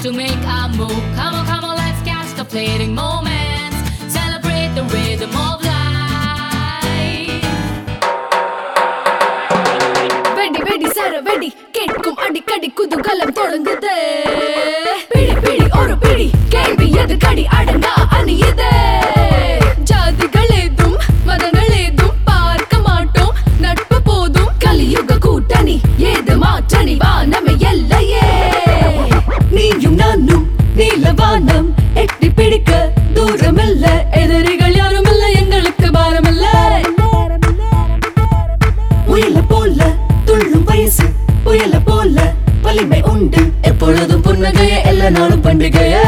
to make a move. Come on, come on, let's catch the fleeting moments. Celebrate the rhythm of life. வெடி வெடி சர வெடி கேட்கும் அடிக்கடி குதூகலம் தொடங்குது பிடி பிடி ஒரு பிடி கேள்வி எதுக்கடி அடங்கா அணியுது ஜாதிகள் ஏதும் மதங்கள் ஏதும் பார்க்க மாட்டோம் நட்பு போதும் கலியுக கூட்டணி ஏது மாற்றணி வானமே எல்லையே நீயும் நானும் நீலவானம் எட்டி பிடிக்க தூரமில்ல எதிரிகள் யாரும் இல்ல எங்களுக்கு பாரமில்ல முயல போல துள்ளும் வயசு புயல போல வலிமை உண்டு எப்பொழுதும் புன்னகைய எல்லா நாளும் பண்டிகைய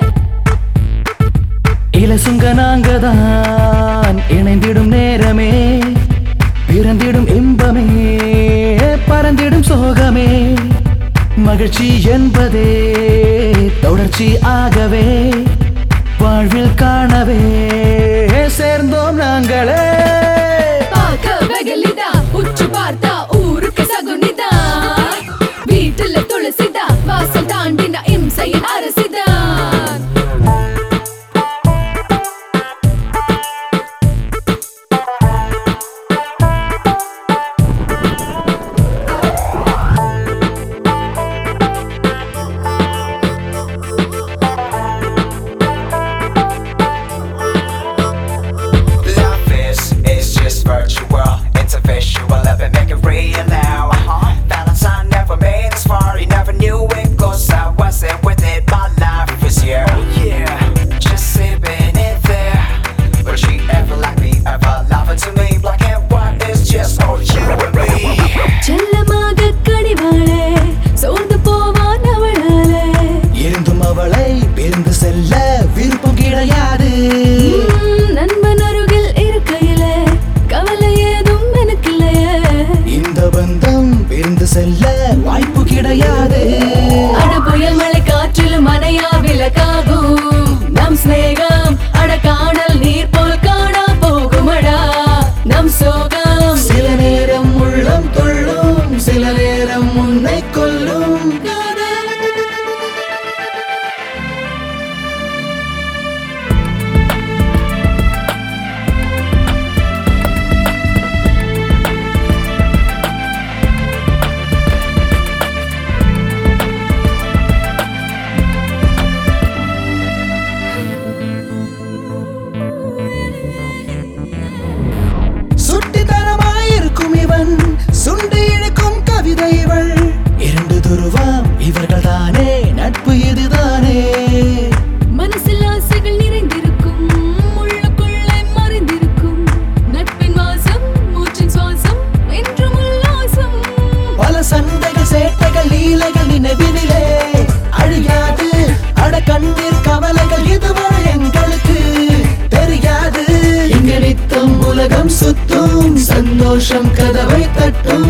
இலசுங்க நாங்கதான் இணைந்திடும் நேரமே பிறந்திடும் இன்பமே பறந்திடும் சோகமே மகிழ்ச்சி என்பதே தொடர்ச்சி ஆகவே வாழ்வில் காணவே சேர்ந்தோம் நாங்களே பார்க்க வெகலிதா உற்று பார்த்தா ஊருக்கு சகுனிதா வீட்டுல துளசிதா வாசல் தாண்டின இம்சையின் அரசிதான் Love is, is just virtual. It's a visual, let me make it real now. Valentine never made us far, he never knew it goes I wasn't with it, my life was here. Yeah, just sipping it there. But she ever like me, ever loving to me. Black and white is just all you and me. செல்லமாக கடிவாளே சோர்ந்து போவான் அவளாலே இருந்தும் அவளை பிரிந்து செல்ல விருப்பம் கிடையாது உம், நண்பன் அருகில் இருக்கையிலே கவலை ஏதும் எனக்கில்லையே இந்த பந்தம் பிரிந்து செல்ல வாய்ப்பு கிடையாது அட புயல் மழை காற்றிலும் மனையா விலகாகும் நம் சிநேகம் அட காணல் நீர் போல் காணா போகுமடா நம் சோகம் சில நேரம் உள்ளம் கொள்ளும் சில நேரம் உன்னை கொல்லும் சுட்டித்தனமாயிருக்கும் இவன் சுண்டி இழுக்கும் கவிதை இவள் இரண்டு துருவம் இவர்கள் தானே நட்பு இதுதானே மனசில் ஆசைகள் நிறைந்திருக்கும் உள்ளுக்குள்ளே மறைந்திருக்கும் நட்பின் வாசம் மூச்சின் சுவாசம் என்றும் உல்லாசம் பல சண்டைகள் சேட்டைகள் லீலைகள் நினைவினிலே அழியாது அட கண்ணீர் கவலைகள் இதுவரை எங்களுக்கு தெரியாது இங்க நித்தம் உலகம் சுத்தும் சந்தோஷம் கதவை தட்டும்